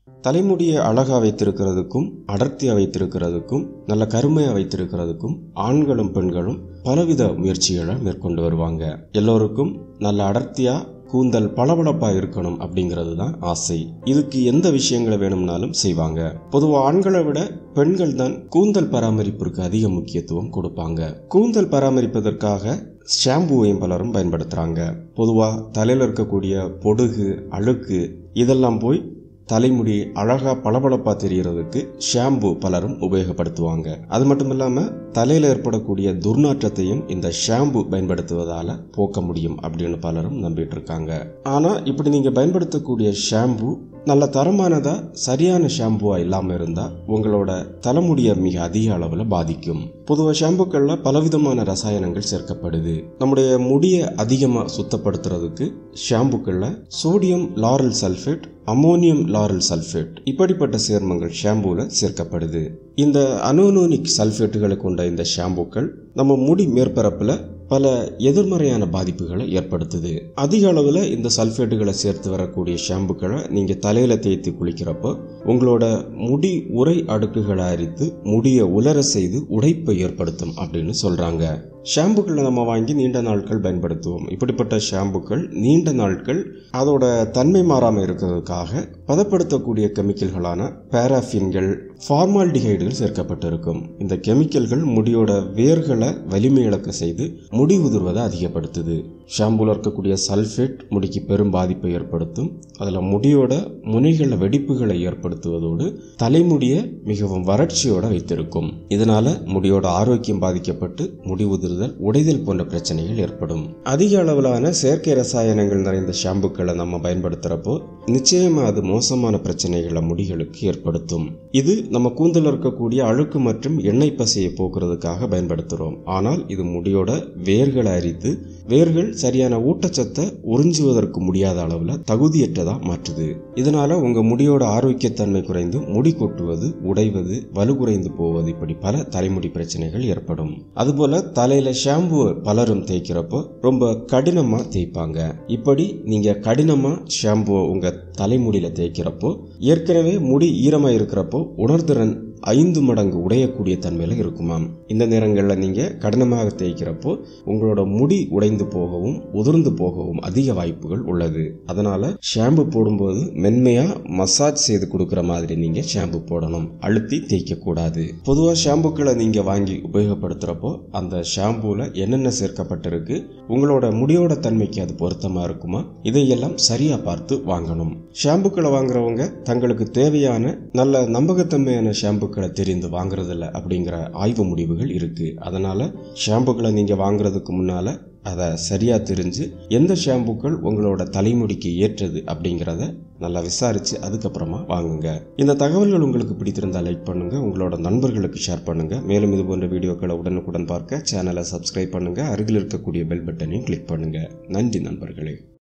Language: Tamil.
தலைமுடியை அழகாக வைத்திருக்கிறதுக்கும் அடர்த்தியாக வைத்திருக்கிறதுக்கும் நல்ல கருமையாக வைத்திருக்கிறதுக்கும் ஆண்களும் பெண்களும் பலவித முயற்சிகளை மேற்கொண்டு வருவாங்க எல்லோருக்கும் நல்ல அடர்த்தியாக கூந்தல் பளபளப்பா இருக்கணும் அப்படிங்கிறது தான் ஆசை இதுக்கு எந்த விஷயங்களை வேணும்னாலும் செய்வாங்க பொதுவாக ஆண்களை விட பெண்கள் தான் கூந்தல் பராமரிப்பிற்கு அதிக முக்கியத்துவம் கொடுப்பாங்க கூந்தல் பராமரிப்பதற்காக ஷாம்புவையும் பலரும் பயன்படுத்துகிறாங்க பொதுவாக தலையில் இருக்கக்கூடிய பொடுகு அழுக்கு இதெல்லாம் போய் தலைமுடி அழகா பளபளப்பா தெரியறதுக்கு ஷாம்பு பலரும் உபயோகப்படுத்துவாங்க அது மட்டும் இல்லாம தலையில ஏற்படக்கூடிய துர்நாற்றத்தையும் இந்த ஷாம்பு பயன்படுத்துவதால போக்க முடியும் அப்படின்னு பலரும் நம்பிட்டு இருக்காங்க ஆனா இப்படி நீங்க பயன்படுத்தக்கூடிய ஷாம்பு நல்ல தரமானதா சரியான ஷாம்புவா இல்லாம இருந்தா உங்களோட தலைமுடியை மிக அதிக அளவுல பாதிக்கும் பொதுவாக ஷாம்புக்கள்ல பலவிதமான ரசாயனங்கள் சேர்க்கப்படுது நம்முடைய முடியை அதிகமா சுத்தப்படுத்துறதுக்கு ஷாம்புக்கள்ல sodium lauryl sulphate ammonium lauryl sulphate இப்படிப்பட்ட சேர்மங்கள் ஷாம்புல சேர்க்கப்படுது இந்த அனோனோனிக் சல்ஃபேட்டுகளை கொண்ட இந்த ஷாம்புக்கள் நம்ம முடி மேற்பரப்புல பல எதிர்மறையான பாதிப்புகளை ஏற்படுத்துது அதிக அளவில் இந்த சல்ஃபேட்டுகளை சேர்த்து வரக்கூடிய ஷாம்புக்களை நீங்கள் தலையில் தேய்த்து குளிக்கிறப்போ உங்களோட முடி உரை அடுக்குகளை அரித்து முடியை உலர செய்து உடைப்பை ஏற்படுத்தும் அப்படின்னு சொல்கிறாங்க ஷாம்புக்களை நம்ம வாங்கி நீண்ட நாட்கள் பயன்படுத்துவோம் இப்படிப்பட்ட ஷாம்புக்கள் நீண்ட நாட்கள் அதோட தன்மை மாறாமல் இருக்கிறதுக்காக பதப்படுத்தக்கூடிய கெமிக்கல்களான பேராஃபின்கள் ஃபார்மால்டிஹைடுகள் சேர்க்கப்பட்டிருக்கும் இந்த கெமிக்கல்கள் முடியோட வேர்களை வலிமை இழக்க செய்து முடி உதிர்வதை அதிகப்படுத்துது ஷாம்புல இருக்கக்கூடிய சல்ஃபேட் முடிக்கு பெரும் பாதிப்பை ஏற்படுத்தும் அதில் முடியோட முனைகளில் வெடிப்புகளை ஏற்படுத்துவதோடு தலைமுடியை மிகவும் வறட்சியோட வைத்திருக்கும் இதனால முடியோட ஆரோக்கியம் பாதிக்கப்பட்டு முடி உதிர்தல் உடைதல் போன்ற பிரச்சனைகள் ஏற்படும் அதிக அளவிலான செயற்கை ரசாயனங்கள் நிறைந்த ஷாம்புக்களை நம்ம பயன்படுத்துறப்போ நிச்சயமா அது மோசமான பிரச்சனைகளை முடிகளுக்கு ஏற்படுத்தும் இது நம்ம கூந்தல் இருக்கக்கூடிய அழுக்கு மற்றும் எண்ணெய் பசையை போக்குறதுக்காக பயன்படுத்துகிறோம் ஆனால் இது முடியோட வேர்களை அரித்து வேர்கள் சரியான ஊட்டச்சத்தை உறிஞ்சுவதற்கு முடியாத அளவில் தகுதியற்றதாக மாற்றுது இதனால உங்க முடியோட ஆரோக்கியத்தன்மை குறைந்து முடி கொட்டுவது உடைவது வலு குறைந்து போவது இப்படி பல தலைமுடி பிரச்சனைகள் ஏற்படும் அதுபோல தலையில ஷாம்பு பலரும் தேய்க்கிறப்போ ரொம்ப கடினமா தேய்ப்பாங்க இப்படி நீங்க கடினமா ஷாம்புவை உங்க தலைமுடியில தேய்க்கிறப்போ ஏற்கனவே முடி ஈரமா இருக்கிறப்போ உணர்திறன் ஐந்து மடங்கு உடையக்கூடிய தன்மையில் இருக்குமாம் இந்த நேரங்களில் நீங்கள் கடினமாக தேய்க்கிறப்போ உங்களோட முடி உடைந்து போகவும் உதிர்ந்து போகவும் அதிக வாய்ப்புகள் உள்ளது அதனால ஷாம்பு போடும்போது மென்மையாக மசாஜ் செய்து கொடுக்குற மாதிரி நீங்கள் ஷாம்பு போடணும் அழுத்தி தேய்க்கக்கூடாது பொதுவாக ஷாம்புக்களை நீங்கள் வாங்கி உபயோகப்படுத்துகிறப்போ அந்த ஷாம்புவில் என்னென்ன சேர்க்கப்பட்டிருக்கு உங்களோட முடியோட தன்மைக்கு அது பொருத்தமாக இருக்குமா இதையெல்லாம் சரியாக பார்த்து வாங்கணும் ஷாம்புக்களை வாங்குறவங்க தங்களுக்கு தேவையான நல்ல நம்பகத்தன்மையான ஷாம்புக்களை தெரிந்து வாங்குறதில்ல அப்படிங்கிற ஆய்வு முடிவுகள் இருக்கு அதனால ஷாம்புக்களை நீங்க வாங்குறதுக்கு முன்னால அதை சரியா தெரிஞ்சு எந்த ஷாம்புக்கள் உங்களோட தலைமுடிக்கு ஏற்றது அப்படிங்கிறத நல்லா விசாரிச்சு அதுக்கப்புறமா வாங்குங்க இந்த தகவல்கள் உங்களுக்கு பிடித்திருந்தா லைக் பண்ணுங்க உங்களோட நண்பர்களுக்கு ஷேர் பண்ணுங்க மேலும் இது போன்ற வீடியோக்களை உடனுக்குடன் பார்க்க சேனலை சப்ஸ்கிரைப் பண்ணுங்க அருகில் இருக்கக்கூடிய பெல் பட்டனையும் கிளிக் பண்ணுங்க நன்றி நண்பர்களே